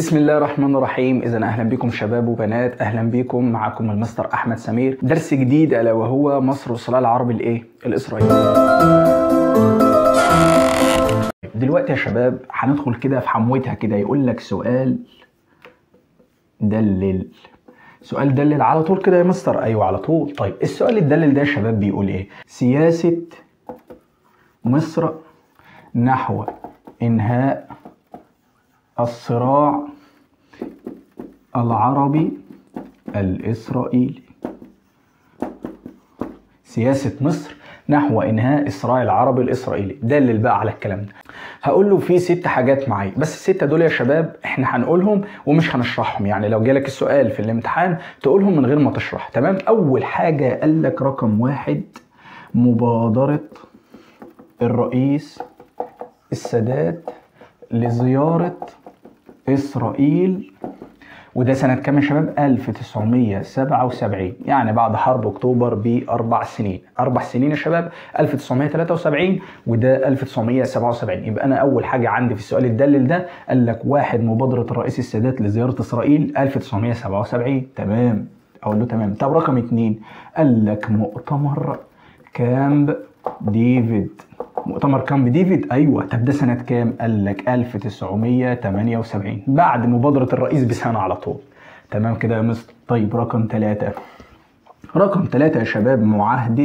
بسم الله الرحمن الرحيم اذا اهلا بكم شباب وبنات اهلا بكم معكم المستر احمد سمير درس جديد الا وهو مصر والصراع العربي الايه الاسرائيلي دلوقتي يا شباب هندخل كده في حموتها كده يقول لك سؤال دلل سؤال دلل على طول كده يا مستر ايوه على طول طيب السؤال الدلل ده يا شباب بيقول ايه سياسة مصر نحو انهاء الصراع العربي الإسرائيلي سياسة مصر نحو إنهاء الصراع العربي الإسرائيلي دلل بقى على الكلام ده هقول له في ست حاجات معايا بس الستة دول يا شباب احنا هنقولهم ومش هنشرحهم يعني لو جالك السؤال في الامتحان تقولهم من غير ما تشرح تمام أول حاجة قال لك رقم واحد مبادرة الرئيس السادات لزيارة إسرائيل وده سنة كام يا شباب؟ 1977 يعني بعد حرب أكتوبر بأربع سنين أربع سنين يا شباب 1973 وده 1977 يبقى أنا أول حاجة عندي في السؤال الدلل ده قال لك واحد مبادرة الرئيس السادات لزيارة إسرائيل 1977 تمام أقول له تمام طب رقم اتنين قال لك مؤتمر كامب ديفيد مؤتمر كامب ديفيد ايوه طب ده سنه كام؟ قال لك 1978 بعد مبادره الرئيس بسنه على طول تمام كده يا مستر طيب رقم ثلاثة رقم ثلاثة يا شباب معاهدة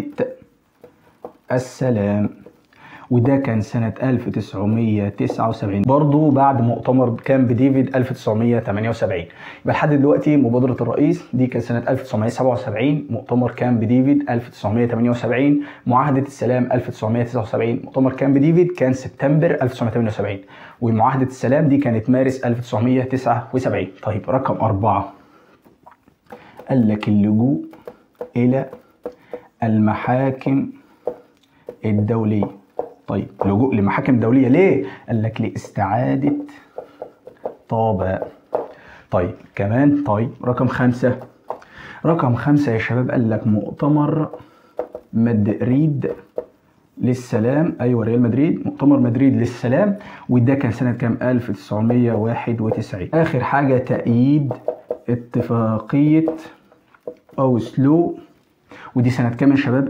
السلام وده كان سنة 1979 برضو بعد مؤتمر كامب ديفيد 1978 يبقى لحد دلوقتي مبادرة الرئيس دي كان سنة 1977 مؤتمر كامب ديفيد 1978 معاهدة السلام 1979 مؤتمر كامب ديفيد كان سبتمبر 1978 ومعاهدة السلام دي كانت مارس 1979 طيب رقم أربعة قال لك اللجوء إلى المحاكم الدولية طيب لجوء لمحاكم دولية ليه؟ قال لك لاستعادة طابع طيب كمان طيب رقم خمسة رقم خمسة يا شباب قال لك مؤتمر مدريد للسلام ايوه ريال مدريد مؤتمر مدريد للسلام وده كان سنه كام 1991 اخر حاجه تأييد اتفاقيه اوسلو ودي سنه كام يا شباب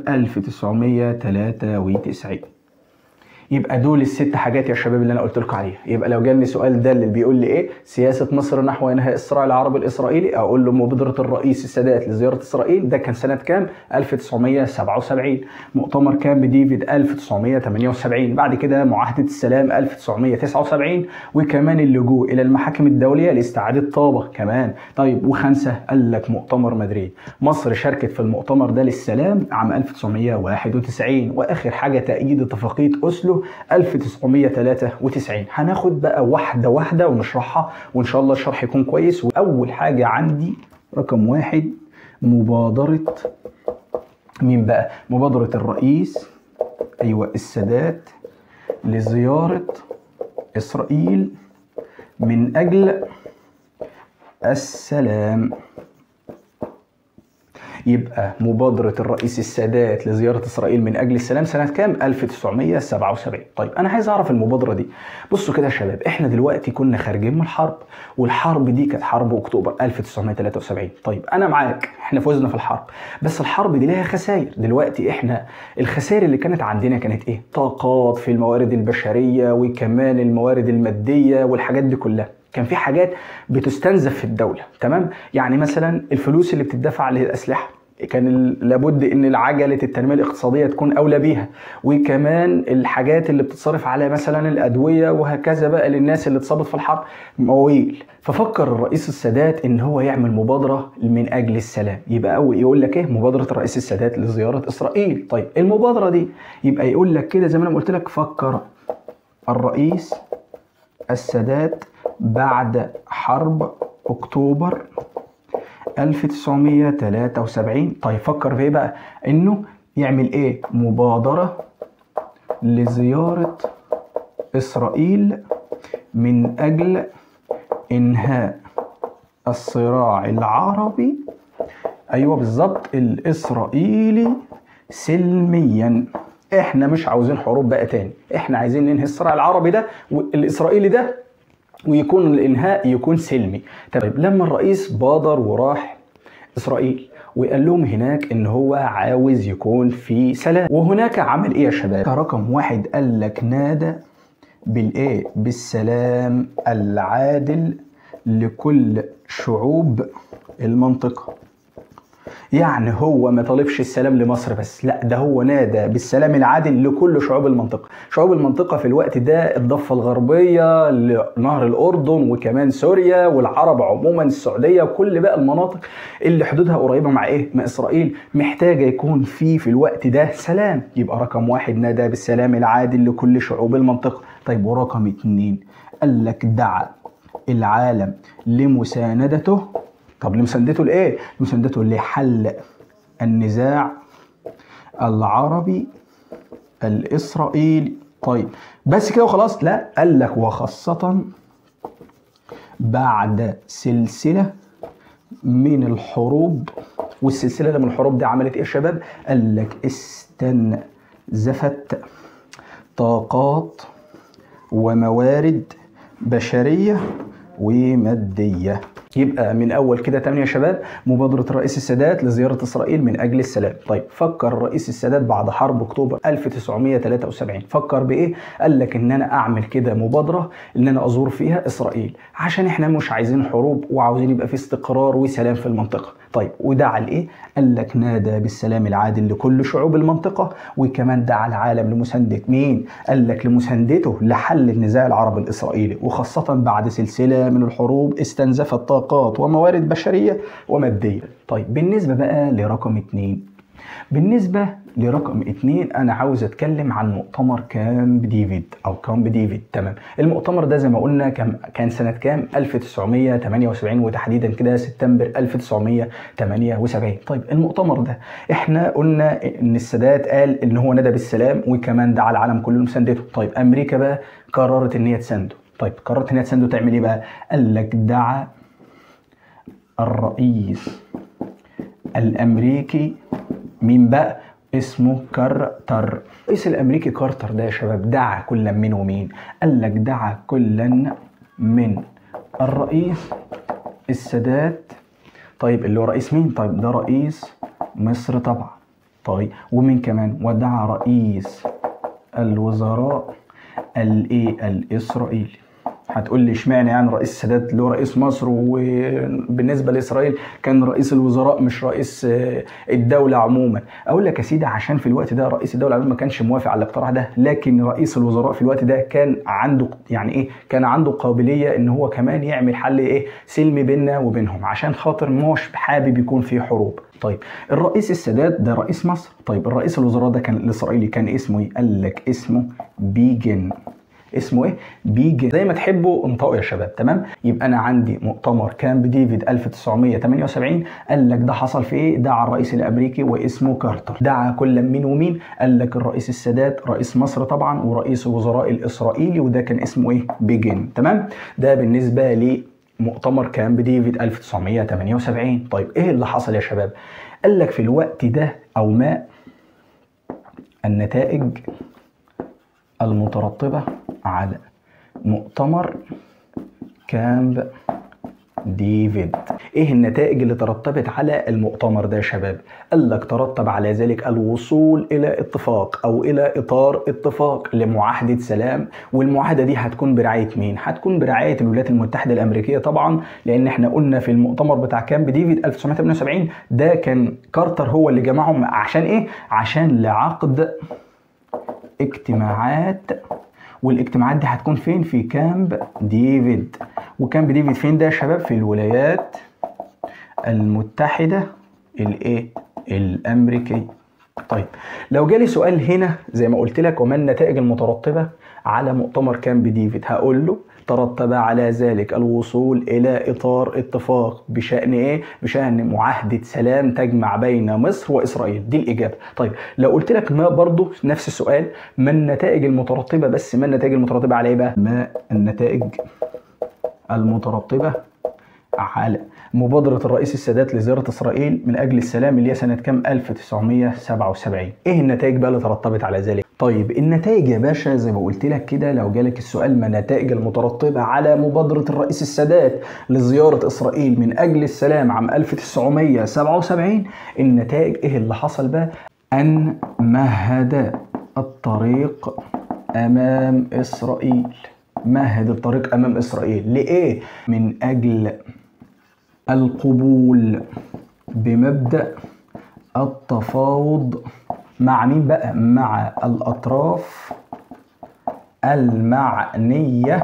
1993 يبقى دول الست حاجات يا شباب اللي انا قلت لكم عليها يبقى لو جالني سؤال دلل بيقول لي ايه سياسه مصر نحو انهاء الصراع العربي الاسرائيلي اقول له مبادره الرئيس السادات لزياره اسرائيل ده كان سنه كام 1977 مؤتمر كامب ديفيد 1978 بعد كده معاهده السلام 1979 وكمان اللجوء الى المحاكم الدوليه لاستعاده طابه كمان طيب وخمسه قال لك مؤتمر مدريد مصر شاركت في المؤتمر ده للسلام عام 1991 واخر حاجه تأييد اتفاقيه اوسلو 1993 هناخد بقى واحدة واحدة ونشرحها وإن شاء الله الشرح يكون كويس وأول حاجة عندي رقم واحد مبادرة مين بقى؟ مبادرة الرئيس أيوة السادات لزيارة إسرائيل من أجل السلام يبقى مبادرة الرئيس السادات لزيارة إسرائيل من أجل السلام سنة كام؟ 1977 طيب أنا عايز أعرف المبادرة دي بصوا كده يا شباب إحنا دلوقتي كنا خارجين من الحرب والحرب دي كانت حرب أكتوبر 1973 طيب أنا معاك إحنا فزنا في الحرب بس الحرب دي ليها خسائر دلوقتي إحنا الخسائر اللي كانت عندنا كانت إيه؟ طاقات في الموارد البشرية وكمان الموارد المادية والحاجات دي كلها كان في حاجات بتستنزف في الدوله تمام يعني مثلا الفلوس اللي بتدفع للاسلحه كان لابد ان العجله التنميه الاقتصاديه تكون اولى بيها وكمان الحاجات اللي بتتصرف على مثلا الادويه وهكذا بقى للناس اللي اتصابت في الحرب مواويل ففكر الرئيس السادات ان هو يعمل مبادره من اجل السلام يبقى اول يقول لك ايه مبادره الرئيس السادات لزياره اسرائيل طيب المبادره دي يبقى يقول لك كده زي ما انا قلت لك فكر الرئيس السادات بعد حرب اكتوبر 1973 طيب فكر في ايه بقى انه يعمل ايه مبادرة لزيارة اسرائيل من اجل انهاء الصراع العربي ايوه بالظبط الاسرائيلي سلميا احنا مش عاوزين حروب بقى تاني احنا عايزين ننهي الصراع العربي ده والاسرائيلي ده ويكون الانهاء يكون سلمي طيب لما الرئيس بادر وراح اسرائيل وقال لهم هناك ان هو عاوز يكون في سلام وهناك عمل ايه يا شباب رقم واحد قال لك نادى بالايه بالسلام العادل لكل شعوب المنطقه يعني هو ما طالبش السلام لمصر بس لا ده هو نادى بالسلام العادل لكل شعوب المنطقة شعوب المنطقة في الوقت ده الضفة الغربية لنهر الأردن وكمان سوريا والعرب عموما السعودية وكل بقى المناطق اللي حدودها قريبة مع إيه مع إسرائيل محتاجة يكون في في الوقت ده سلام يبقى رقم واحد نادى بالسلام العادل لكل شعوب المنطقة طيب ورقم اتنين قال لك دعا العالم لمساندته طب لمساندته لايه؟ لمساندته لحل النزاع العربي الاسرائيلي طيب بس كده وخلاص لا قال لك وخاصة بعد سلسلة من الحروب والسلسلة اللي من الحروب دي عملت ايه يا شباب؟ قال لك استنزفت طاقات وموارد بشرية ومادية يبقى من اول كده تاني يا شباب مبادره الرئيس السادات لزياره اسرائيل من اجل السلام طيب فكر الرئيس السادات بعد حرب اكتوبر 1973 فكر بايه قال لك ان انا اعمل كده مبادره ان انا ازور فيها اسرائيل عشان احنا مش عايزين حروب وعاوزين يبقى في استقرار وسلام في المنطقه طيب ودعا لايه قال لك نادى بالسلام العادل لكل شعوب المنطقه وكمان دعا العالم لمسانده مين قال لك لمساندته لحل النزاع العربي الاسرائيلي وخاصه بعد سلسله من الحروب استنزفت طاقات وموارد بشريه وماديه طيب بالنسبه بقى لرقم اتنين بالنسبة لرقم اتنين أنا عاوز أتكلم عن مؤتمر كامب ديفيد أو كامب ديفيد تمام المؤتمر ده زي ما قلنا كان كان سنة كام 1978 وتحديدا كده سبتمبر 1978 طيب المؤتمر ده احنا قلنا إن السادات قال إن هو ندى بالسلام وكمان دعا العالم كله لمساندته طيب أمريكا بقى قررت إن هي تسانده طيب قررت إن هي تسانده تعمل إيه بقى؟ قال لك دعا الرئيس الامريكي مين بقى اسمه كارتر الرئيس الامريكي كارتر ده يا شباب دعا كلا من ومين قال لك دعا كلا من الرئيس السادات طيب اللي هو رئيس مين طيب ده رئيس مصر طبعا طيب ومين كمان ودعا رئيس الوزراء الايه الاسرائيلي هتقول لي اشمعنى يعني رئيس السادات اللي هو رئيس مصر وبالنسبه لاسرائيل كان رئيس الوزراء مش رئيس الدوله عموما اقول لك يا سيدي عشان في الوقت ده رئيس الدوله عموما ما كانش موافق على الاقتراح ده لكن رئيس الوزراء في الوقت ده كان عنده يعني ايه كان عنده قابليه ان هو كمان يعمل حل ايه سلمي بيننا وبينهم عشان خاطر مش حابب يكون في حروب طيب الرئيس السادات ده رئيس مصر طيب الرئيس الوزراء ده كان الاسرائيلي كان اسمه ايه قال لك اسمه بيجن اسمه ايه؟ بيجي زي ما تحبوا انطقوا يا شباب تمام؟ يبقى انا عندي مؤتمر كامب ديفيد 1978 قال لك ده حصل في ايه؟ دعا الرئيس الامريكي واسمه كارتر، دعا كل مين ومين؟ قال لك الرئيس السادات رئيس مصر طبعا ورئيس الوزراء الاسرائيلي وده كان اسمه ايه؟ بيجن تمام؟ ده بالنسبه لي مؤتمر كامب ديفيد 1978 طيب ايه اللي حصل يا شباب؟ قال لك في الوقت ده او ما النتائج المترتبة على مؤتمر كامب ديفيد ايه النتائج اللي ترتبت على المؤتمر ده يا شباب قال لك ترتب على ذلك الوصول الى اتفاق او الى اطار اتفاق لمعاهده سلام والمعاهده دي هتكون برعايه مين هتكون برعايه الولايات المتحده الامريكيه طبعا لان احنا قلنا في المؤتمر بتاع كامب ديفيد 1978 ده كان كارتر هو اللي جمعهم عشان ايه عشان لعقد اجتماعات والاجتماعات دي هتكون فين في كامب ديفيد وكامب ديفيد فين ده يا شباب في الولايات المتحدة الايه الامريكية طيب لو جالي سؤال هنا زي ما قلت لك وما النتائج المترتبة على مؤتمر كامب ديفيد هقول له ترتب على ذلك الوصول الى اطار اتفاق بشان ايه؟ بشان معاهده سلام تجمع بين مصر واسرائيل، دي الاجابه. طيب لو قلت لك ما برضو نفس السؤال ما النتائج المترتبه بس ما النتائج المترتبه على ايه بقى؟ ما النتائج المترتبه على مبادرة الرئيس السادات لزيارة إسرائيل من أجل السلام اللي هي سنة كام 1977 إيه النتائج بقى اللي ترتبت على ذلك طيب النتائج يا باشا زي ما قلت لك كده لو جالك السؤال ما النتائج المترتبة على مبادرة الرئيس السادات لزيارة إسرائيل من أجل السلام عام 1977 النتائج إيه اللي حصل بقى؟ أن مهد الطريق أمام إسرائيل مهد الطريق أمام إسرائيل لإيه؟ من أجل القبول بمبدأ التفاوض مع مين بقى؟ مع الأطراف المعنية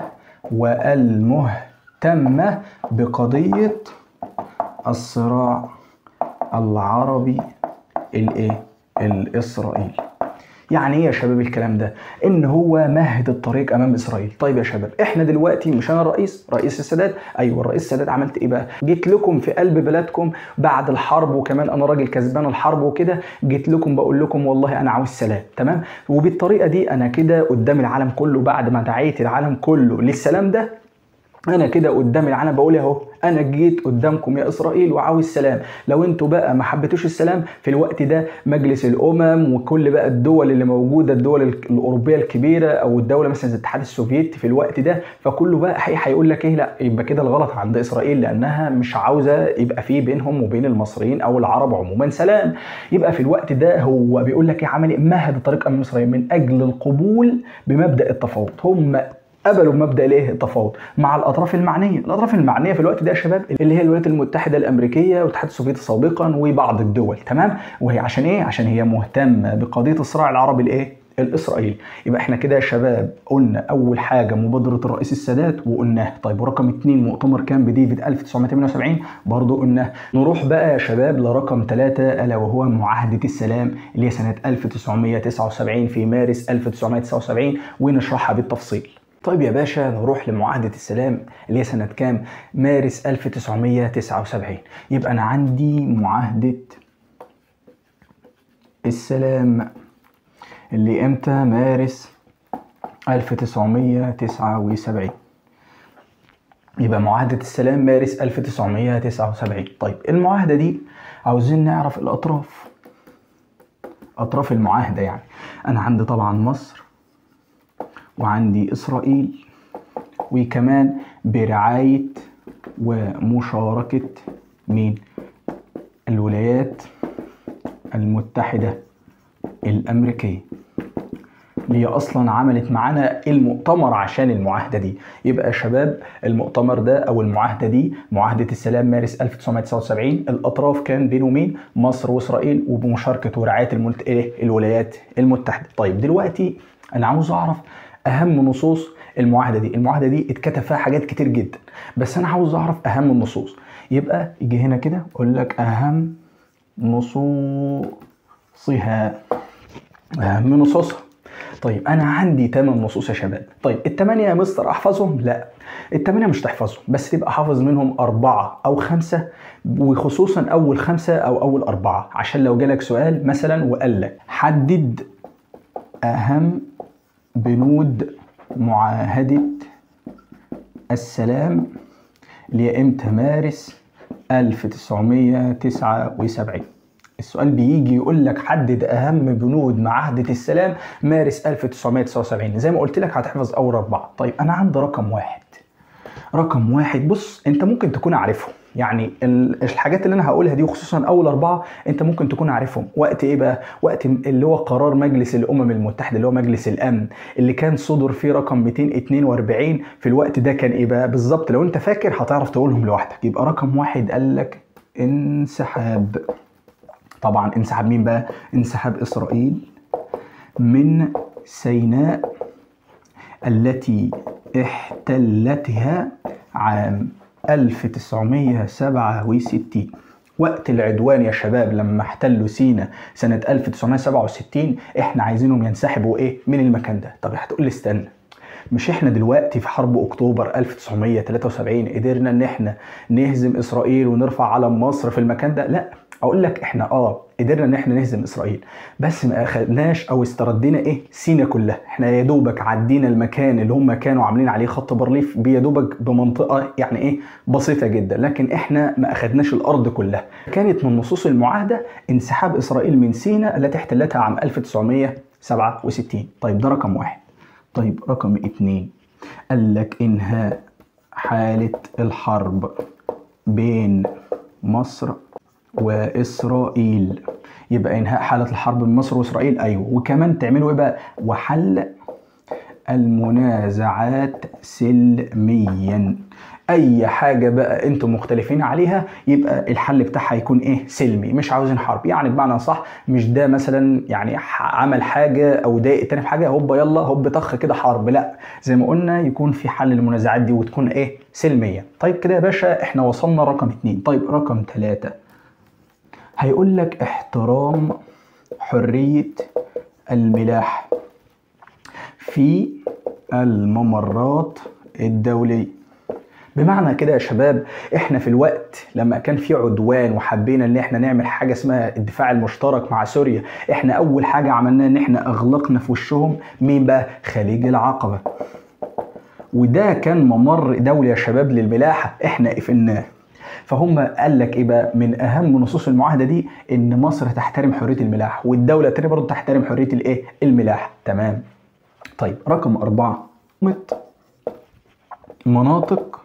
والمهتمة بقضية الصراع العربي الايه؟ الإسرائيلي. يعني ايه يا شباب الكلام ده؟ ان هو مهد الطريق امام اسرائيل، طيب يا شباب احنا دلوقتي مش انا الرئيس، رئيس السادات، ايوه الرئيس السادات عملت ايه بقى؟ جيت لكم في قلب بلادكم بعد الحرب وكمان انا راجل كسبان الحرب وكده، جيت لكم بقول لكم والله انا عاوز سلام، تمام؟ وبالطريقه دي انا كده قدام العالم كله بعد ما دعيت العالم كله للسلام ده انا كده قدام العالم بقول اهو انا جيت قدامكم يا اسرائيل وعاوز سلام لو انتوا بقى ما حبيتوش السلام في الوقت ده مجلس الامم وكل بقى الدول اللي موجوده الدول الاوروبيه الكبيره او الدوله مثلا زي الاتحاد السوفيتي في الوقت ده فكله بقى هيقول لك ايه لا يبقى كده الغلط عند اسرائيل لانها مش عاوزه يبقى في بينهم وبين المصريين او العرب عموما سلام يبقى في الوقت ده هو بيقول لك ايه عمل مهد الطريق امام اسرائيل من اجل القبول بمبدا التفاوض هم قبلوا بمبدا الايه التفاوض مع الاطراف المعنيه الاطراف المعنيه في الوقت ده يا شباب اللي هي الولايات المتحده الامريكيه والاتحاد السوفيتي سابقا وبعض الدول تمام وهي عشان ايه عشان هي مهتمه بقضيه الصراع العربي الايه الاسرائيلي يبقى احنا كده يا شباب قلنا اول حاجه مبادره الرئيس السادات وقلناه طيب ورقم اتنين مؤتمر كامب ديفيد 1978 برضه قلناه نروح بقى يا شباب لرقم ثلاثة الا وهو معاهده السلام اللي هي سنه 1979 في مارس 1979 ونشرحها بالتفصيل طيب يا باشا نروح لمعاهدة السلام اللي هي سنة كام؟ مارس 1979 يبقى أنا عندي معاهدة السلام اللي امتى؟ مارس 1979 يبقى معاهدة السلام مارس 1979 طيب المعاهدة دي عاوزين نعرف الأطراف أطراف المعاهدة يعني أنا عندي طبعا مصر وعندي إسرائيل وكمان برعاية ومشاركة مين؟ الولايات المتحدة الأمريكية اللي هي أصلا عملت معانا المؤتمر عشان المعاهدة دي يبقى يا شباب المؤتمر ده أو المعاهدة دي معاهدة السلام مارس 1979 الأطراف كان بينه مين؟ مصر وإسرائيل وبمشاركة ورعاية الملت... إيه؟ الولايات المتحدة طيب دلوقتي أنا عاوز أعرف اهم نصوص المعاهده دي المعاهده دي اتكتب فيها حاجات كتير جدا بس انا عاوز اعرف اهم النصوص يبقى يجي هنا كده اقول لك اهم نصوصها اهم نصوصها طيب انا عندي 8 نصوص يا شباب طيب الثمانيه يا مستر احفظهم لا الثمانيه مش تحفظهم بس تبقى حافظ منهم اربعه او خمسه وخصوصا اول خمسه او اول اربعه عشان لو جالك سؤال مثلا وقال لك حدد اهم بنود معاهدة السلام اللي هي امتى مارس 1979 السؤال بيجي يقول لك حدد اهم بنود معاهدة السلام مارس 1979 زي ما قلت لك هتحفظ اول اربعة طيب انا عندي رقم واحد رقم واحد بص انت ممكن تكون عارفهم يعني الحاجات اللي انا هقولها دي وخصوصا اول اربعه انت ممكن تكون عارفهم وقت ايه بقى وقت اللي هو قرار مجلس الامم المتحده اللي هو مجلس الامن اللي كان صدر فيه رقم 242 في الوقت ده كان ايه بقى بالظبط لو انت فاكر هتعرف تقولهم لوحدك يبقى رقم واحد قال لك انسحاب طبعا انسحاب مين بقى انسحاب اسرائيل من سيناء التي احتلتها عام 1967 وقت العدوان يا شباب لما احتلوا سينا سنة 1967 احنا عايزينهم ينسحبوا ايه من المكان ده طب هتقول لي استنى مش احنا دلوقتي في حرب اكتوبر 1973 قدرنا ان احنا نهزم اسرائيل ونرفع علم مصر في المكان ده لا اقول لك احنا اه قدرنا ان احنا نهزم اسرائيل بس ما اخدناش او استردينا ايه سينا كلها احنا يا دوبك عدينا المكان اللي هم كانوا عاملين عليه خط بارليف يا دوبك بمنطقه يعني ايه بسيطه جدا لكن احنا ما اخدناش الارض كلها كانت من نصوص المعاهده انسحاب اسرائيل من سينا التي احتلتها عام 1967 67 طيب ده رقم واحد طيب رقم اتنين قال لك إنهاء حالة الحرب بين مصر وإسرائيل يبقى إنهاء حالة الحرب بين مصر وإسرائيل أيوه وكمان تعملوا إيه بقى وحل المنازعات سلميا اي حاجه بقى انتم مختلفين عليها يبقى الحل بتاعها يكون ايه سلمي مش عاوزين حرب يعني بمعنى صح مش ده مثلا يعني عمل حاجه او ضايق التاني في حاجه هوب يلا هوب طخ كده حرب لا زي ما قلنا يكون في حل للمنازعات دي وتكون ايه سلميه طيب كده يا باشا احنا وصلنا رقم اتنين طيب رقم ثلاثة هيقول لك احترام حريه الملاح في الممرات الدوليه بمعنى كده يا شباب احنا في الوقت لما كان في عدوان وحبينا ان احنا نعمل حاجه اسمها الدفاع المشترك مع سوريا احنا اول حاجه عملناها ان احنا اغلقنا في وشهم مين بقى خليج العقبه وده كان ممر دولي يا شباب للملاحه احنا قفلناه فهم قال لك ايه بقى من اهم نصوص المعاهده دي ان مصر تحترم حريه الملاحه والدوله التانيه برضه تحترم حريه الايه الملاحه تمام طيب رقم أربعة مناطق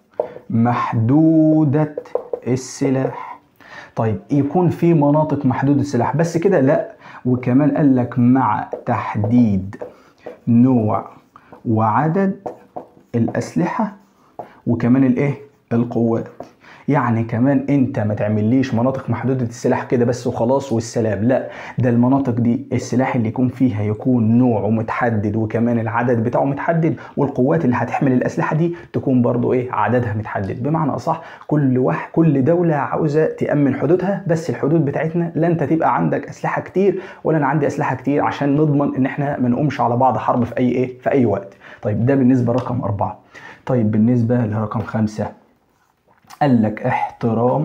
محدودة السلاح طيب يكون في مناطق محدودة السلاح بس كده لا وكمان قال لك مع تحديد نوع وعدد الأسلحة وكمان الايه القوات يعني كمان انت ما تعمليش مناطق محدوده السلاح كده بس وخلاص والسلام لا ده المناطق دي السلاح اللي يكون فيها يكون نوعه متحدد وكمان العدد بتاعه متحدد والقوات اللي هتحمل الاسلحه دي تكون برضو ايه عددها متحدد بمعنى اصح كل واحد كل دوله عاوزه تامن حدودها بس الحدود بتاعتنا لا انت تبقى عندك اسلحه كتير ولا انا عندي اسلحه كتير عشان نضمن ان احنا ما نقومش على بعض حرب في اي ايه في اي وقت طيب ده بالنسبه لرقم أربعة طيب بالنسبه لرقم خمسة قال لك احترام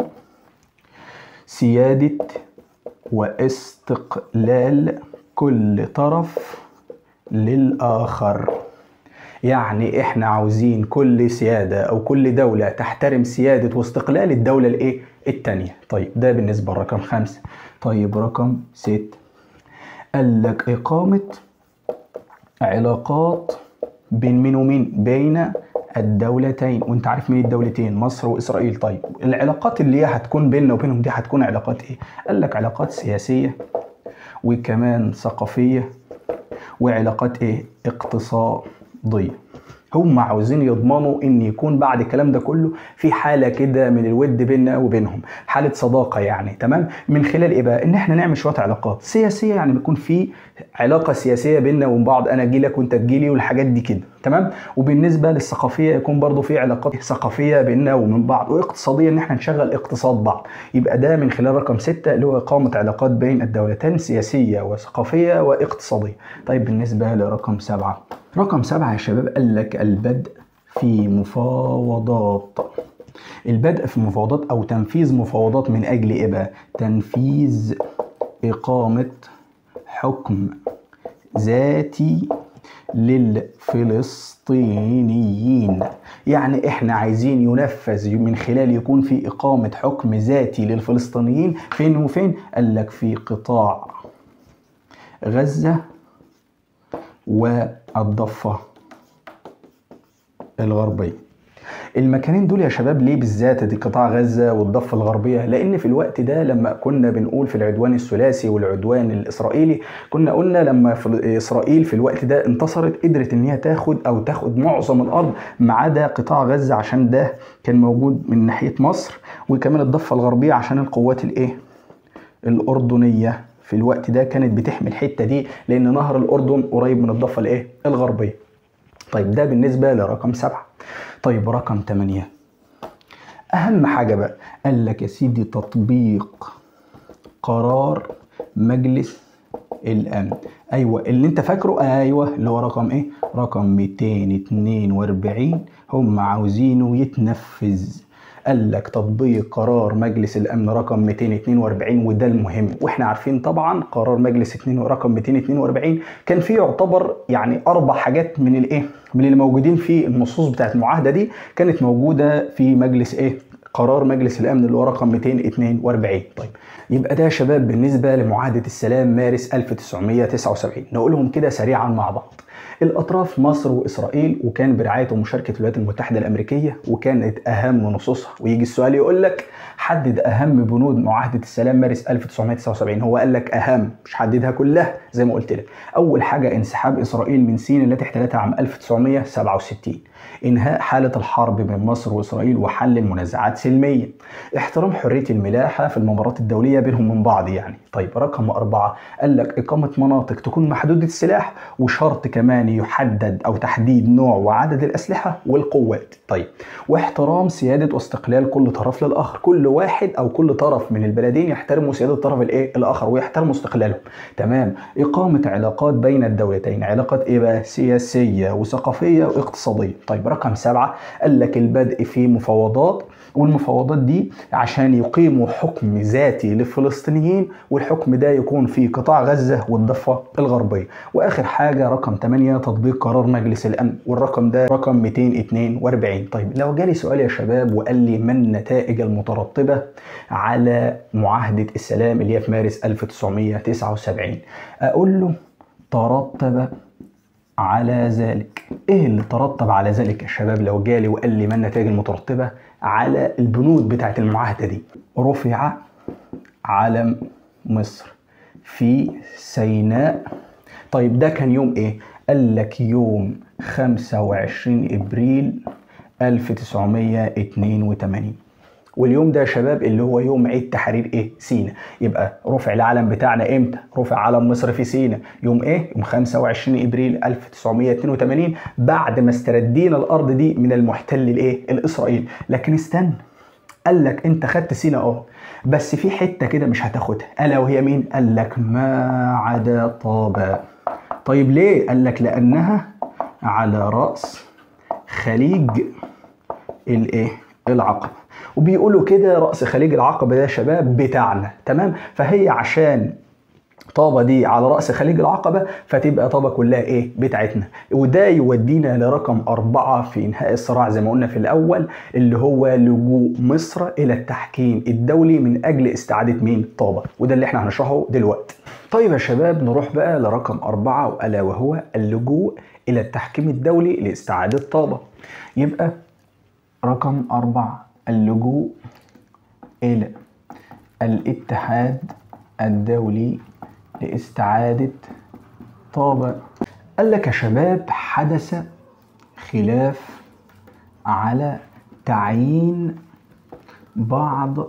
سيادة واستقلال كل طرف للآخر يعني احنا عاوزين كل سيادة او كل دولة تحترم سيادة واستقلال الدولة الايه التانية طيب ده بالنسبة لرقم خمسة طيب رقم ست قال لك إقامة علاقات بين مين ومين بين الدولتين وانت عارف مين الدولتين مصر واسرائيل طيب العلاقات اللي هي هتكون بيننا وبينهم دي هتكون علاقات ايه قال لك علاقات سياسيه وكمان ثقافيه وعلاقات ايه اقتصاديه هم عاوزين يضمنوا ان يكون بعد الكلام ده كله في حاله كده من الود بيننا وبينهم حاله صداقه يعني تمام من خلال ايه بقى ان احنا نعمل شويه علاقات سياسيه يعني بيكون في علاقه سياسيه بيننا وبين بعض انا اجي لك وانت تجي لي والحاجات دي كده تمام وبالنسبه للثقافيه يكون برضو في علاقات ثقافيه بيننا ومن بعض واقتصاديه ان احنا نشغل اقتصاد بعض يبقى ده من خلال رقم ستة اللي هو اقامه علاقات بين الدولتين سياسيه وثقافيه واقتصاديه طيب بالنسبه لرقم سبعة رقم سبعة يا شباب قال لك البدء في مفاوضات البدء في مفاوضات او تنفيذ مفاوضات من اجل ايه بقى تنفيذ اقامه حكم ذاتي للفلسطينيين يعني احنا عايزين ينفذ من خلال يكون في اقامه حكم ذاتي للفلسطينيين فين وفين قال لك في قطاع غزه والضفه الغربيه المكانين دول يا شباب ليه بالذات دي قطاع غزه والضفه الغربيه لان في الوقت ده لما كنا بنقول في العدوان الثلاثي والعدوان الاسرائيلي كنا قلنا لما في اسرائيل في الوقت ده انتصرت قدرت ان هي تاخد او تاخد معظم الارض ما عدا قطاع غزه عشان ده كان موجود من ناحيه مصر وكمان الضفه الغربيه عشان القوات الايه الاردنيه في الوقت ده كانت بتحمي الحته دي لان نهر الاردن قريب من الضفه الايه الغربيه طيب ده بالنسبه لرقم سبعة طيب رقم 8 اهم حاجه بقى قال لك يا سيدي تطبيق قرار مجلس الامن ايوه اللي انت فاكره ايوه اللي هو رقم ايه رقم 242 هم عاوزينه يتنفذ قال لك تطبيق قرار مجلس الامن رقم 242 وده المهم واحنا عارفين طبعا قرار مجلس 2 رقم 242 كان فيه يعتبر يعني اربع حاجات من الايه من اللي موجودين في النصوص بتاعت المعاهده دي كانت موجوده في مجلس ايه قرار مجلس الامن اللي هو رقم 242 طيب يبقى ده يا شباب بالنسبه لمعاهده السلام مارس 1979 نقولهم كده سريعا مع بعض الاطراف مصر واسرائيل وكان برعايه ومشاركه الولايات المتحده الامريكيه وكانت اهم نصوصها ويجي السؤال يقول لك حدد اهم بنود معاهده السلام مارس 1979 هو قال لك اهم مش حددها كلها زي ما قلت لك اول حاجه انسحاب اسرائيل من سيناء التي احتلتها عام 1967 انهاء حاله الحرب بين مصر واسرائيل وحل المنازعات سلميا احترام حريه الملاحه في الممرات الدوليه بينهم من بعض يعني طيب رقم أربعة قال لك إقامة مناطق تكون محدودة السلاح وشرط كمان يحدد أو تحديد نوع وعدد الأسلحة والقوات طيب واحترام سيادة واستقلال كل طرف للآخر كل واحد أو كل طرف من البلدين يحترموا سيادة الطرف الإيه الآخر ويحترموا استقلالهم تمام إقامة علاقات بين الدولتين علاقات إيه بقى سياسية وثقافية واقتصادية طيب رقم سبعة قال لك البدء في مفاوضات والمفاوضات دي عشان يقيموا حكم ذاتي للفلسطينيين والحكم ده يكون في قطاع غزة والضفة الغربية وآخر حاجة رقم 8 تطبيق قرار مجلس الأمن والرقم ده رقم 242 طيب لو جالي سؤال يا شباب وقال لي ما النتائج المترتبة على معاهدة السلام اللي هي في مارس 1979 أقول له ترتب على ذلك ايه اللي ترتب على ذلك يا شباب لو جالي وقال لي ما النتائج المترتبه على البنود بتاعت المعاهده دي رفع علم مصر في سيناء طيب ده كان يوم ايه قال لك يوم 25 ابريل 1982 واليوم ده يا شباب اللي هو يوم عيد تحرير ايه سينا يبقى رفع العلم بتاعنا امتى رفع علم مصر في سينا يوم ايه يوم 25 ابريل 1982 بعد ما استردينا الارض دي من المحتل الايه الاسرائيلي لكن استنى قال لك انت خدت سينا اه بس في حته كده مش هتاخدها الا وهي مين قال لك ما عدا طابا طيب ليه قال لك لانها على راس خليج الايه العقبه وبيقولوا كده راس خليج العقبه ده يا شباب بتاعنا تمام فهي عشان طابة دي على رأس خليج العقبة فتبقى طابة كلها إيه بتاعتنا وده يودينا لرقم أربعة في إنهاء الصراع زي ما قلنا في الأول اللي هو لجوء مصر إلى التحكيم الدولي من أجل استعادة مين طابة وده اللي إحنا هنشرحه دلوقتي طيب يا شباب نروح بقى لرقم أربعة وألا وهو اللجوء إلى التحكيم الدولي لاستعادة طابة يبقى رقم أربعة اللجوء إلى الاتحاد الدولي لاستعادة طابة قال لك يا شباب حدث خلاف على تعيين بعض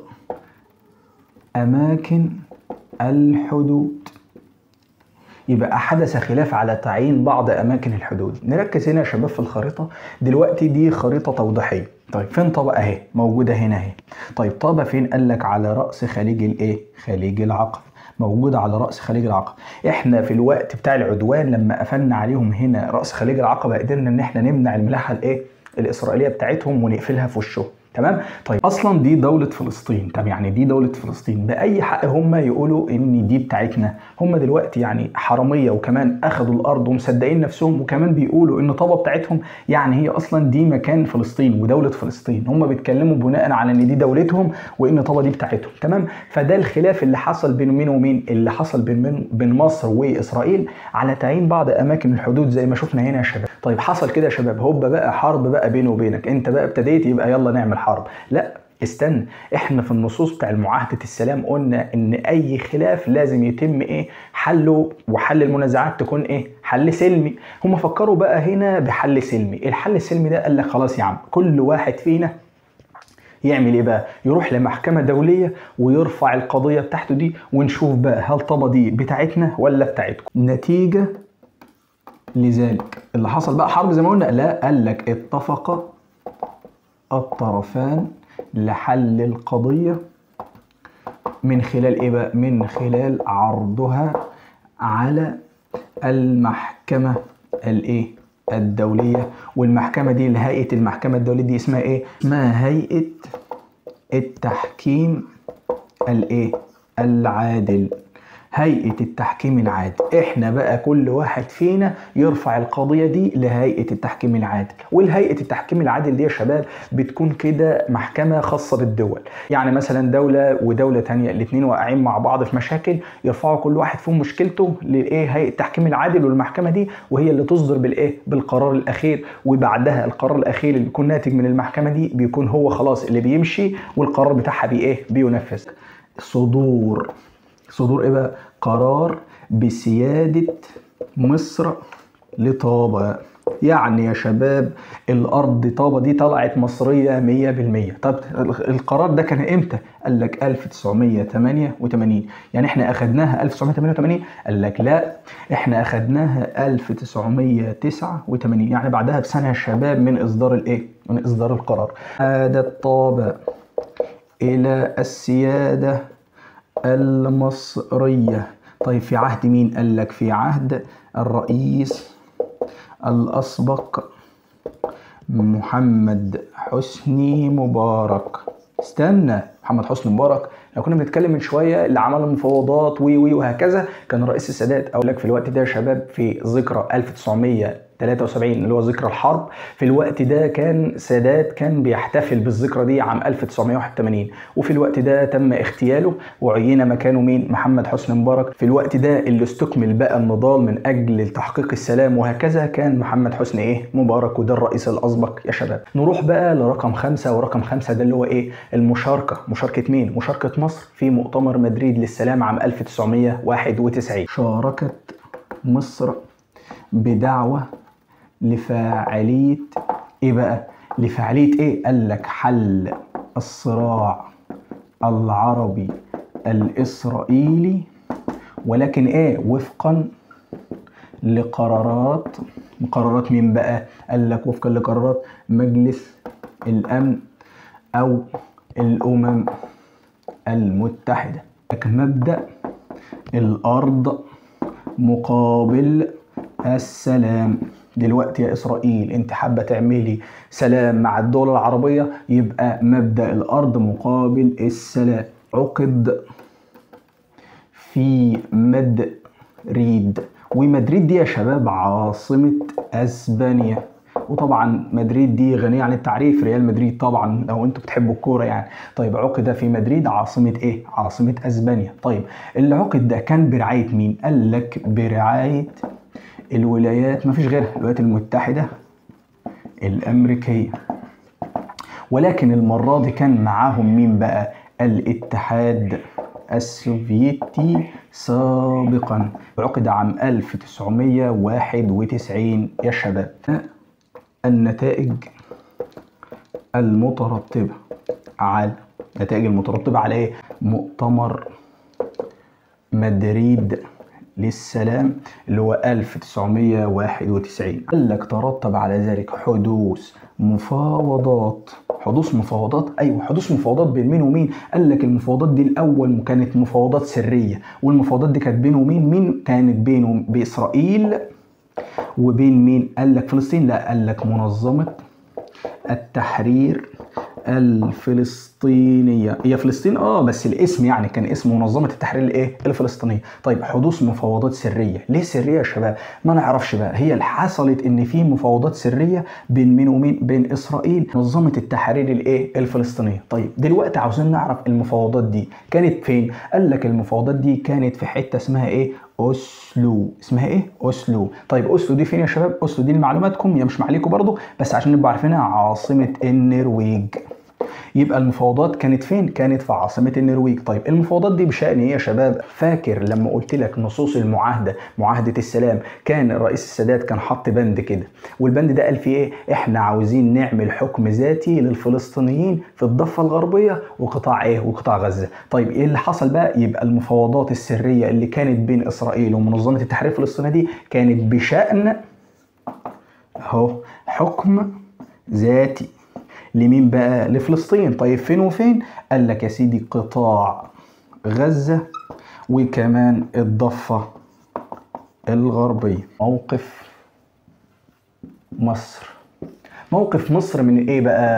أماكن الحدود يبقى حدث خلاف على تعيين بعض اماكن الحدود نركز هنا يا شباب في الخريطه دلوقتي دي خريطه توضيحيه طيب فين طابة اهي موجوده هنا اهي طيب طابة فين قال لك على راس خليج الايه خليج العقبه موجودة على رأس خليج العقبة احنا في الوقت بتاع العدوان لما قفلنا عليهم هنا رأس خليج العقبة قدرنا ان احنا نمنع الملاحة الايه الاسرائيليه بتاعتهم ونقفلها في وشهم تمام طيب اصلا دي دوله فلسطين طب يعني دي دوله فلسطين باي حق هم يقولوا ان دي بتاعتنا هم دلوقتي يعني حراميه وكمان اخذوا الارض ومصدقين نفسهم وكمان بيقولوا ان طابه بتاعتهم يعني هي اصلا دي مكان فلسطين ودوله فلسطين هم بيتكلموا بناء على ان دي دولتهم وان طابه دي بتاعتهم تمام فده الخلاف اللي حصل بين مين ومين اللي حصل بين بين مصر واسرائيل على تعيين بعض اماكن الحدود زي ما شفنا هنا يا شباب طيب حصل كده يا شباب هوبا بقى حرب بقى بيني وبينك انت بقى ابتديت يبقى يلا نعمل حرب لا استنى احنا في النصوص بتاع معاهده السلام قلنا ان اي خلاف لازم يتم ايه حله وحل المنازعات تكون ايه حل سلمي هم فكروا بقى هنا بحل سلمي الحل السلمي ده قال لك خلاص يا عم كل واحد فينا يعمل ايه بقى؟ يروح لمحكمه دوليه ويرفع القضيه بتاعته دي ونشوف بقى هل طبه دي بتاعتنا ولا بتاعتكم. نتيجه لذلك اللي حصل بقى حرب زي ما قلنا لا قال لك اتفق الطرفان لحل القضية من خلال ايه بقى؟ من خلال عرضها على المحكمة الايه؟ الدولية والمحكمة دي لهيئة المحكمة الدولية دي اسمها ايه؟ اسمها هيئة التحكيم الايه؟ العادل هيئة التحكيم العادل احنا بقى كل واحد فينا يرفع القضية دي لهيئة التحكيم العادل والهيئة التحكيم العادل دي يا شباب بتكون كده محكمة خاصة بالدول يعني مثلا دولة ودولة تانية الاتنين واقعين مع بعض في مشاكل يرفعوا كل واحد فيهم مشكلته للايه هيئة التحكيم العادل والمحكمة دي وهي اللي تصدر بالايه بالقرار الاخير وبعدها القرار الاخير اللي بيكون ناتج من المحكمة دي بيكون هو خلاص اللي بيمشي والقرار بتاعها بي ايه بينفذ صدور صدور ايه بقى قرار بسيادة مصر لطابة يعني يا شباب الارض طابة دي طلعت مصرية 100% طب القرار ده كان امتى قال لك 1988 يعني احنا اخدناها 1988 قال لك لا احنا اخدناها 1989 يعني بعدها بسنة يا شباب من اصدار الايه من اصدار القرار عادت طابة الى السيادة المصرية طيب في عهد مين قال لك في عهد الرئيس الأسبق محمد حسني مبارك استنى محمد حسني مبارك لو كنا بنتكلم من شويه اللي عمل المفاوضات وي وي وهكذا كان رئيس السادات اقول لك في الوقت ده يا شباب في ذكرى 1900 73 اللي هو ذكرى الحرب في الوقت ده كان سادات كان بيحتفل بالذكرى دي عام 1981 وفي الوقت ده تم اغتياله وعين مكانه مين محمد حسني مبارك في الوقت ده اللي استكمل بقى النضال من اجل تحقيق السلام وهكذا كان محمد حسني ايه مبارك وده الرئيس الاسبق يا شباب نروح بقى لرقم خمسة ورقم خمسة ده اللي هو ايه المشاركة مشاركة مين مشاركة مصر في مؤتمر مدريد للسلام عام 1991 شاركت مصر بدعوة لفاعلية ايه بقى لفاعلية ايه قال لك حل الصراع العربي الاسرائيلي ولكن ايه وفقا لقرارات قرارات مين بقى قال لك وفقا لقرارات مجلس الامن او الامم المتحده لك مبدا الارض مقابل السلام دلوقتي يا اسرائيل انت حابه تعملي سلام مع الدول العربيه يبقى مبدا الارض مقابل السلام عقد في مدريد ومدريد دي يا شباب عاصمه اسبانيا وطبعا مدريد دي غنية عن التعريف ريال مدريد طبعا لو انتوا بتحبوا الكورة يعني طيب عقد في مدريد عاصمة ايه عاصمة اسبانيا طيب العقد ده كان برعاية مين قال لك برعاية الولايات ما فيش غيرها الولايات المتحدة الأمريكية ولكن المرة دي كان معاهم مين بقى الاتحاد السوفيتي سابقا عقد عام 1991 يا شباب النتائج المترتبة على النتائج المترتبة على ايه؟ مؤتمر مدريد للسلام اللي هو 1991 قال لك ترتب على ذلك حدوث مفاوضات حدوث مفاوضات ايوه حدوث مفاوضات بين مين ومين قال لك المفاوضات دي الاول كانت مفاوضات سريه والمفاوضات دي كانت بينه ومين مين كانت بينه باسرائيل وبين مين قال لك فلسطين لا قال لك منظمه التحرير الفلسطينيه هي فلسطين اه بس الاسم يعني كان اسم منظمه التحرير الايه الفلسطينيه طيب حدوث مفاوضات سريه ليه سريه يا شباب ما نعرفش بقى هي اللي حصلت ان في مفاوضات سريه بين مين ومين بين اسرائيل منظمه التحرير الايه الفلسطينيه طيب دلوقتي عاوزين نعرف المفاوضات دي كانت فين قال لك المفاوضات دي كانت في حته اسمها ايه اوسلو اسمها ايه اوسلو طيب اوسلو دي فين يا شباب اوسلو دي لمعلوماتكم هي مش معليكم برضو بس عشان نبقى عارفينها عاصمه النرويج يبقى المفاوضات كانت فين؟ كانت في عاصمة النرويج، طيب المفاوضات دي بشأن ايه يا شباب؟ فاكر لما قلت لك نصوص المعاهدة، معاهدة السلام، كان الرئيس السادات كان حط بند كده، والبند ده قال فيه ايه؟ احنا عاوزين نعمل حكم ذاتي للفلسطينيين في الضفة الغربية وقطاع ايه؟ وقطاع غزة، طيب ايه اللي حصل بقى؟ يبقى المفاوضات السرية اللي كانت بين اسرائيل ومنظمة التحرير الفلسطينية دي كانت بشأن اهو حكم ذاتي لمين بقى لفلسطين طيب فين وفين قال لك يا سيدي قطاع غزة وكمان الضفة الغربية موقف مصر موقف مصر من ايه بقى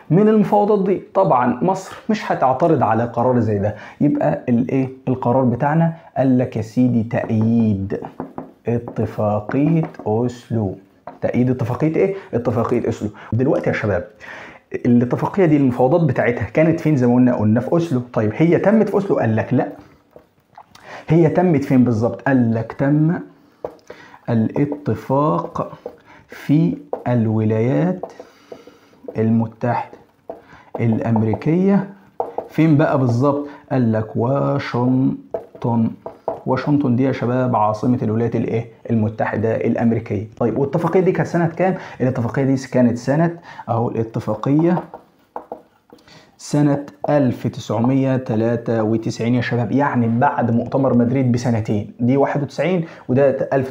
من المفاوضات دي طبعا مصر مش هتعترض على قرار زي ده يبقى الايه القرار بتاعنا قال لك يا سيدي تأييد اتفاقية اوسلو تأييد اتفاقية ايه؟ اتفاقية اوسلو دلوقتي يا شباب الاتفاقية دي المفاوضات بتاعتها كانت فين زي ما قلنا قلنا في اوسلو طيب هي تمت في اوسلو قال لك لا هي تمت فين بالظبط قال لك تم الاتفاق في الولايات المتحدة الأمريكية فين بقى بالظبط قال لك واشنطن واشنطن دي يا شباب عاصمة الولايات الايه المتحدة الأمريكية طيب والاتفاقية دي كانت سنة كام الاتفاقية دي كانت سنة اهو الاتفاقية سنة 1993 يا شباب يعني بعد مؤتمر مدريد بسنتين دي 91 وده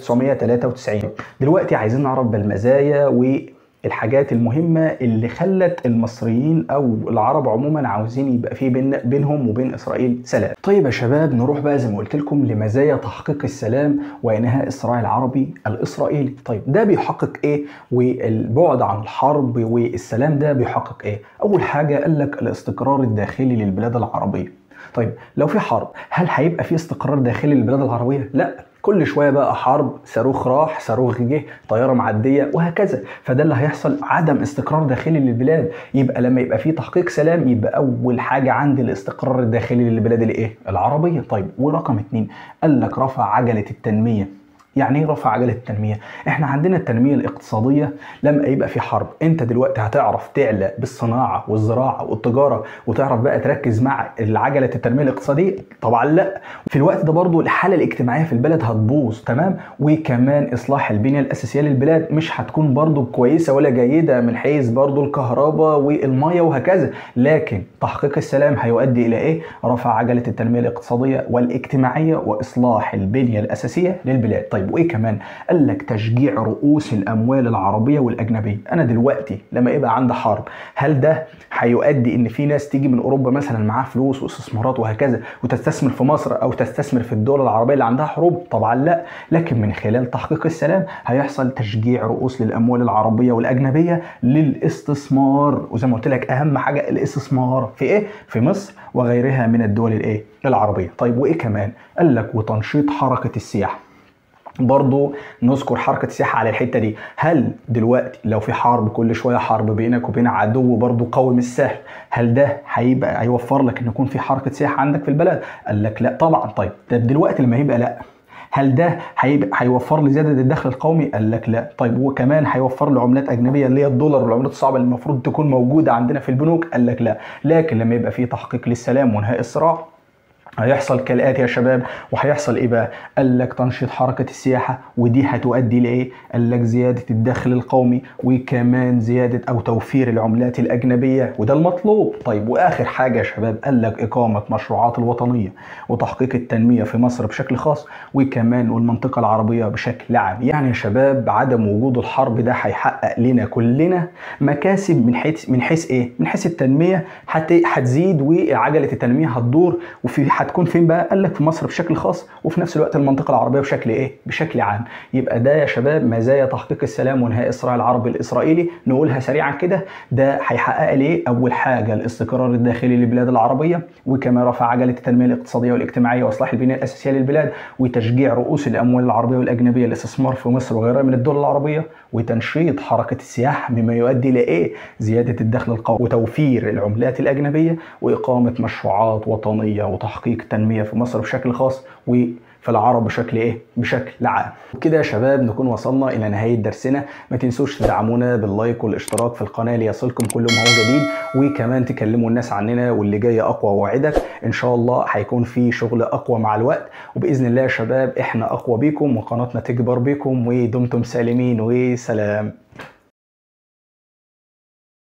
1993 دلوقتي عايزين نعرف بالمزايا والحاجات المهمة اللي خلت المصريين أو العرب عموما عاوزين يبقى في بين بينهم وبين إسرائيل سلام طيب يا شباب نروح بقى زي ما قلت لكم لمزايا تحقيق السلام وإنهاء الصراع العربي الإسرائيلي طيب ده بيحقق إيه والبعد عن الحرب والسلام ده بيحقق إيه أول حاجة قال لك الاستقرار الداخلي للبلاد العربية طيب لو في حرب هل هيبقى في استقرار داخلي للبلاد العربية؟ لا كل شويه بقى حرب صاروخ راح صاروخ جه طياره معديه وهكذا فده اللي هيحصل عدم استقرار داخلي للبلاد يبقى لما يبقى في تحقيق سلام يبقى اول حاجه عندي الاستقرار الداخلي للبلاد الايه العربيه طيب ورقم اتنين قال لك رفع عجله التنميه يعني ايه رفع عجله التنميه؟ احنا عندنا التنميه الاقتصاديه لما يبقى في حرب، انت دلوقتي هتعرف تعلى بالصناعه والزراعه والتجاره وتعرف بقى تركز مع عجله التنميه الاقتصاديه؟ طبعا لا. في الوقت ده برضو الحاله الاجتماعيه في البلد هتبوظ تمام؟ وكمان اصلاح البنيه الاساسيه للبلاد مش هتكون برضو كويسه ولا جيده من حيث برضو الكهرباء والميه وهكذا، لكن تحقيق السلام هيؤدي الى ايه؟ رفع عجله التنميه الاقتصاديه والاجتماعيه واصلاح البنيه الاساسيه للبلاد. طيب طيب وايه كمان؟ قال لك تشجيع رؤوس الاموال العربيه والاجنبيه، انا دلوقتي لما يبقى عندي حرب هل ده هيؤدي ان في ناس تيجي من اوروبا مثلا معاها فلوس واستثمارات وهكذا وتستثمر في مصر او تستثمر في الدول العربيه اللي عندها حروب؟ طبعا لا، لكن من خلال تحقيق السلام هيحصل تشجيع رؤوس للاموال العربيه والاجنبيه للاستثمار وزي ما قلت لك اهم حاجه الاستثمار في ايه؟ في مصر وغيرها من الدول الايه؟ العربيه. طيب وايه كمان؟ قال لك وتنشيط حركه السياحه. برضو نذكر حركة السياحة على الحتة دي هل دلوقتي لو في حرب كل شوية حرب بينك وبين عدو برضو قوي مش سهل هل ده هيبقى هيوفر لك ان يكون في حركة سياحة عندك في البلد قال لك لا طبعا طيب طب دلوقتي لما يبقى لا هل ده هيبقى هيوفر لي زياده الدخل القومي؟ قال لك لا، طيب وكمان هيوفر لي عملات اجنبيه اللي هي الدولار والعملات الصعبه اللي المفروض تكون موجوده عندنا في البنوك؟ قال لك لا، لكن لما يبقى في تحقيق للسلام وانهاء الصراع هيحصل كالاتي يا شباب وهيحصل ايه بقى؟ قال لك تنشيط حركه السياحه ودي هتؤدي لايه؟ قال لك زياده الدخل القومي وكمان زياده او توفير العملات الاجنبيه وده المطلوب، طيب واخر حاجه يا شباب قال لك اقامه مشروعات الوطنيه وتحقيق التنميه في مصر بشكل خاص وكمان والمنطقه العربيه بشكل عام، يعني يا شباب عدم وجود الحرب ده هيحقق لنا كلنا مكاسب من حيث من حيث ايه؟ من حيث التنميه هتزيد وعجله التنميه هتدور وفي هتكون فين بقى؟ قال لك في مصر بشكل خاص وفي نفس الوقت المنطقه العربيه بشكل ايه؟ بشكل عام. يبقى ده يا شباب مزايا تحقيق السلام وانهاء الصراع العربي الاسرائيلي نقولها سريعا كده ده هيحقق لي ايه؟ اول حاجه الاستقرار الداخلي للبلاد العربيه وكما رفع عجله التنميه الاقتصاديه والاجتماعيه واصلاح البنيه الاساسيه للبلاد وتشجيع رؤوس الاموال العربيه والاجنبيه للاستثمار في مصر وغيرها من الدول العربيه وتنشيط حركه السياحه مما يؤدي الى ايه؟ زياده الدخل القومي وتوفير العملات الاجنبيه واقامه مشروعات وطنيه وتحقيق تنميه في مصر بشكل خاص وفي العرب بشكل ايه؟ بشكل عام. وكده يا شباب نكون وصلنا الى نهايه درسنا، ما تنسوش تدعمونا باللايك والاشتراك في القناه ليصلكم كل ما هو جديد وكمان تكلموا الناس عننا واللي جاي اقوى واوعدك ان شاء الله هيكون في شغل اقوى مع الوقت وباذن الله يا شباب احنا اقوى بيكم وقناتنا تكبر بيكم ودمتم سالمين وسلام.